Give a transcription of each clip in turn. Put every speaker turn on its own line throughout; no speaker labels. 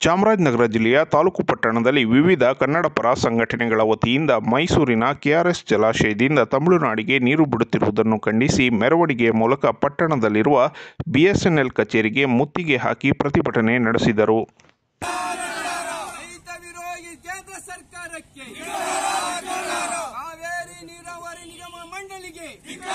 ಚಾಮರಾಜನಗರ ಜಿಲ್ಲೆಯ ತಾಲೂಕು ಪಟ್ಟಣದಲ್ಲಿ ವಿವಿಧ ಕನ್ನಡಪರ ಸಂಘಟನೆಗಳ ವತಿಯಿಂದ ಮೈಸೂರಿನ ಕೆಆರ್ಎಸ್ ಜಲಾಶಯದಿಂದ ತಮಿಳುನಾಡಿಗೆ ನೀರು ಬಿಡುತ್ತಿರುವುದನ್ನು ಖಂಡಿಸಿ ಮೆರವಣಿಗೆ ಮೂಲಕ ಪಟ್ಟಣದಲ್ಲಿರುವ ಬಿಎಸ್ಎನ್ಎಲ್ ಕಚೇರಿಗೆ ಮುತ್ತಿಗೆ ಹಾಕಿ ಪ್ರತಿಭಟನೆ ನಡೆಸಿದರು
ರೈತ ವಿರೋಧಿ ಕೇಂದ್ರ ಸರ್ಕಾರಕ್ಕೆ ಕಾವೇರಿ ನೀರಾವರಿ ನಿಗಮ ಮಂಡಳಿಗೆ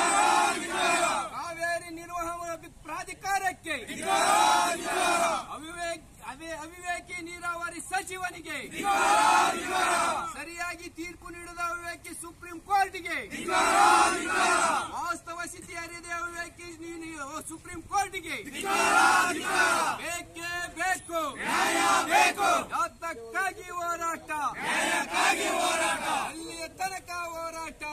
ಕಾವೇರಿ ನಿರ್ವಹಣಾ ಪ್ರಾಧಿಕಾರಕ್ಕೆ ಅವಿವೇಕ್ ಅವೇ- ಅವಿವೇಕಿ ನೀರಾವರಿ ಸಚಿವನಿಗೆ ಸರಿಯಾಗಿ ತೀರ್ಪು ನೀಡದ ಅವಿವೇಕಿ ಸುಪ್ರೀಂ ಕೋರ್ಟ್ಗೆ ವಾಸ್ತವ ಸ್ಥಿತಿ ಅರಿಯದೆ ಅವಿವೇಕಿ ನೀ- ನೀ- ಸುಪ್ರೀಂ ಕೋರ್ಟ್ಗೆ ಬೇಕೇ ಬೇಕು ಯಾತಕ್ಕಾಗಿ ಹೋರಾಟ ಅಲ್ಲಿಯ ತನಕ ಹೋರಾಟ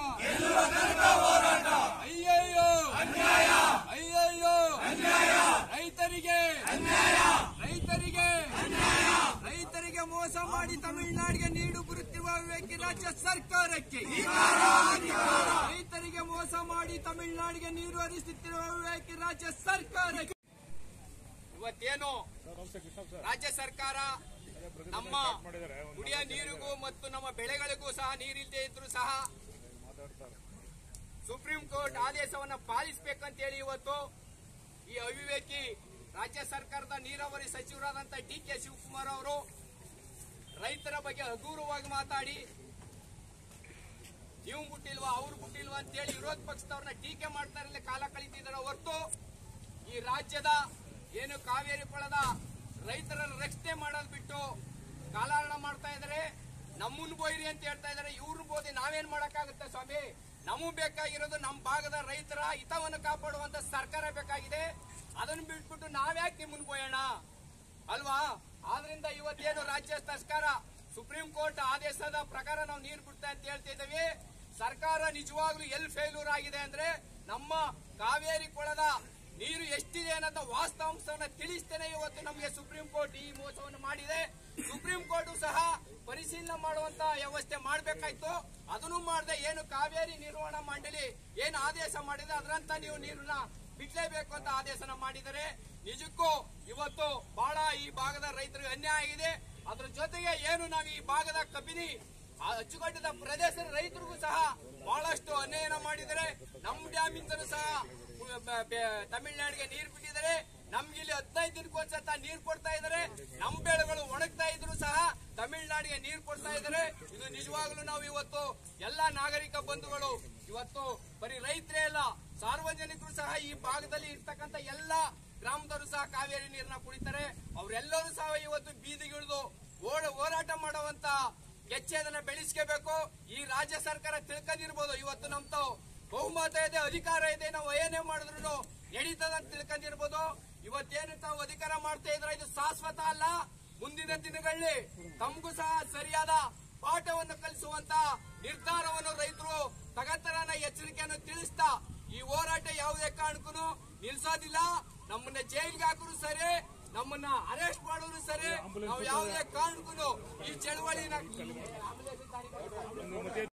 ಅಯ್ಯಯ್ಯೋ ಅಯ್ಯಯ್ಯೋ ರೈತರಿಗೆ ರೈತರಿಗೆ ರೈತರಿಗೆ ಮೋಸ ಮಾಡಿ ತಮಿಳುನಾಡಿಗೆ ನೀಡು ಬರುತ್ತಿರುವ ವಿವೇಕಿ ರಾಜ್ಯ ಸರ್ಕಾರಕ್ಕೆ ರೈತರಿಗೆ ಮೋಸ ಮಾಡಿ ತಮಿಳುನಾಡಿಗೆ ನೀರು ಹರಿಸುತ್ತಿರುವ ವಿವೇಕಿ ರಾಜ್ಯ ಸರ್ಕಾರಕ್ಕೆ ಇವತ್ತೇನು ರಾಜ್ಯ ಸರ್ಕಾರ ನಮ್ಮ ಕುಡಿಯ ನೀರಿಗೂ ಮತ್ತು ನಮ್ಮ ಬೆಳೆಗಳಿಗೂ ಸಹ ನೀರಿಲ್ಲದೆ ಇದ್ರೂ ಸಹ ಸುಪ್ರೀಂ ಕೋರ್ಟ್ ಆದೇಶವನ್ನ ಪಾಲಿಸಬೇಕಂತೇಳಿ ಇವತ್ತು ಈ ಅವಿವೇಕಿ ರಾಜ್ಯ ಸರ್ಕಾರದ ನೀರಾವರಿ ಸಚಿವರಾದಂತ ಡಿ ಕೆ ಶಿವಕುಮಾರ್ ಅವರು ರೈತರ ಬಗ್ಗೆ ಹಗೂರವಾಗಿ ಮಾತಾಡಿ ನೀವು ಬಿಟ್ಟಿಲ್ವಾ ಅವ್ರು ಬಿಟ್ಟಿಲ್ವಾ ಅಂತೇಳಿ ವಿರೋಧ ಪಕ್ಷದವ್ರನ್ನ ಟೀಕೆ ಮಾಡ್ತಾರೆ ಕಾಲ ಕಳೀತಿದ್ದಾರೆ ಹೊರತು ಈ ರಾಜ್ಯದ ಏನು ಕಾವೇರಿ ಕೊಳದ ರೈತರ ರಕ್ಷಣೆ ಮಾಡೋದು ಬಿಟ್ಟು ಕಾಲಹರಣ ಮಾಡ್ತಾ ಇದಾರೆ ನಮ್ಮನ್ ಬೋಯ್ರಿ ಅಂತ ಹೇಳ್ತಾ ಇದಾರೆ ಇವ್ರನ್ನ ಬೋದಿ ನಾವೇನ್ ಮಾಡಕ್ಕಾಗುತ್ತೆ ಸ್ವಾಮಿ ನಮಗ್ ಬೇಕಾಗಿರೋದು ನಮ್ಮ ಭಾಗದ ರೈತರ ಹಿತವನ್ನು ಕಾಪಾಡುವಂತ ಸರ್ಕಾರ ಬೇಕಾಗಿದೆ ಅದನ್ನ ಬಿಟ್ಬಿಟ್ಟು ನಾವ್ಯಾಕೆ ನಿಮ್ಮನ್ ಬೋಯೋಣ ಅಲ್ವಾ ಆದ್ರಿಂದ ಇವತ್ತೇನು ರಾಜ್ಯ ಸರ್ಕಾರ ಸುಪ್ರೀಂ ಕೋರ್ಟ್ ಆದೇಶದ ಪ್ರಕಾರ ನಾವು ನೀರು ಬಿಡ್ತಾ ಅಂತ ಹೇಳ್ತಾ ಇದ್ದೇವೆ ಸರ್ಕಾರ ನಿಜವಾಗ್ಲೂ ಎಲ್ಲಿ ಫೇಲ್ಯೂರ್ ಆಗಿದೆ ಅಂದ್ರೆ ನಮ್ಮ ಕಾವೇರಿ ಕೊಳದ ನೀರು ಎಷ್ಟಿದೆ ಅನ್ನೋದ ವಾಸ್ತವಾಂಶವನ್ನ ತಿಳಿಸ್ತೇನೆ ಇವತ್ತು ನಮಗೆ ಸುಪ್ರೀಂ ಕೋರ್ಟ್ ಈ ಮೋಸವನ್ನು ಮಾಡಿದೆ ಸುಪ್ರೀಂ ಕೋರ್ಟ್ ಸಹ ಪರಿಶೀಲನೆ ಮಾಡುವಂತ ವ್ಯವಸ್ಥೆ ಮಾಡಬೇಕಾಯ್ತು ಅದನ್ನು ಮಾಡದೆ ಏನು ಕಾವೇರಿ ನಿರ್ವಹಣಾ ಮಂಡಳಿ ಏನು ಆದೇಶ ಮಾಡಿದೆ ಅದರಂತ ನೀವು ನೀರನ್ನ ಬಿಡ್ಲೇಬೇಕು ಅಂತ ಆದೇಶನ ಮಾಡಿದರೆ ನಿಜಕ್ಕೂ ಇವತ್ತು ಬಹಳ ಈ ಭಾಗದ ರೈತರಿಗೆ ಅನ್ಯಾಯ ಆಗಿದೆ ಅದ್ರ ಜೊತೆಗೆ ಏನು ನಾವು ಈ ಭಾಗದ ಕಬಿನಿ ಆ ಅಚ್ಚುಕಟ್ಟಿದ ಪ್ರದೇಶದ ರೈತರಿಗೂ ಸಹ ಬಹಳಷ್ಟು ಅನ್ಯಾಯನ ಮಾಡಿದರೆ ನಮ್ಮ ಡ್ಯಾಮ್ ಇಂದಲೂ ಸಹ ಬ- ಬ- ತಮಿಳುನಾಡಿಗೆ ನೀರು ಬಿಟ್ಟಿದ್ದಾರೆ ನಮ್ಗೆ ಇಲ್ಲಿ ಹದಿನೈದು ದಿನಕ್ಕೊಂದ್ಸತ ನೀರು ಕೊಡ್ತಾ ಇದ್ದಾರೆ ನಮ್ಮ ಬೆಳೆಗಳು ಒಣಗ್ತಾ ಇದ್ರು ಸಹ ತಮಿಳುನಾಡಿಗೆ ನೀರು ಕೊಡ್ತಾ ಇದ್ದಾರೆ ಇದು ನಿಜವಾಗ್ಲೂ ನಾವು ಇವತ್ತು ಎಲ್ಲಾ ನಾಗರಿಕ ಬಂಧುಗಳು ಇವತ್ತು ಬರೀ ರೈತರೇ ಅಲ್ಲ ಸಾರ್ವಜನಿಕರು ಸಹ ಈ ಭಾಗದಲ್ಲಿ ಇರ್ತಕ್ಕಂಥ ಎಲ್ಲಾ ಗ್ರಾಮದವರು ಸಹ ಕಾವೇರಿ ನೀರನ್ನ ಕುಡಿತಾರೆ ಅವರೆಲ್ಲರೂ ಸಹ ಇವತ್ತು ಬೀದಿಗಿಳಿದು ಓಡ ಹೋರಾಟ ಮಾಡುವಂತ ಗೆಚ್ಚೆದನ್ನ ಬೆಳೆಸ್ಕೋಬೇಕು ಈ ರಾಜ್ಯ ಸರ್ಕಾರ ತಿಳ್ಕೊಂಡಿರ್ಬೋದು ಇವತ್ತು ನಮ್ದು ಬಹುಮತ ಇದೆ ಅಧಿಕಾರ ಇದೆ ನಾವು ಏನೇ ಮಾಡಿದ್ರು ನಡೀತದ ಅಂತ ತಿಳ್ಕೊಂಡಿರ್ಬೋದು ಇವತ್ತೇನು ತಾವು ಅಧಿಕಾರ ಮಾಡ್ತಾ ಇದ್ರೆ ಇದು ಶಾಶ್ವತ ಅಲ್ಲ ಮುಂದಿನ ದಿನಗಳಲ್ಲಿ ತಮಗೂ ಸಹ ಸರಿಯಾದ ಪಾಠವನ್ನು ಕಲಿಸುವಂತ ನಿರ್ಧಾರವನ್ನು ರೈತರು ತಗತ್ತರನ ಎಚ್ಚರಿಕೆಯನ್ನು ತಿಳಿಸ್ತಾ ಈ ಹೋರಾಟ ಯಾವುದೇ ಕಾರಣಕ್ಕೂ ನಿಲ್ಸೋದಿಲ್ಲ ನಮ್ಮನ್ನ ಜೈಲ್ಗೆ ಹಾಕೋರು ಸರಿ ನಮ್ಮನ್ನ ಅರೆಸ್ಟ್ ಮಾಡೋರು ಸರಿ ನಾವು ಯಾವುದೇ ಕಾರಣಕ್ಕೂ ಈ ಚಳವಳಿನ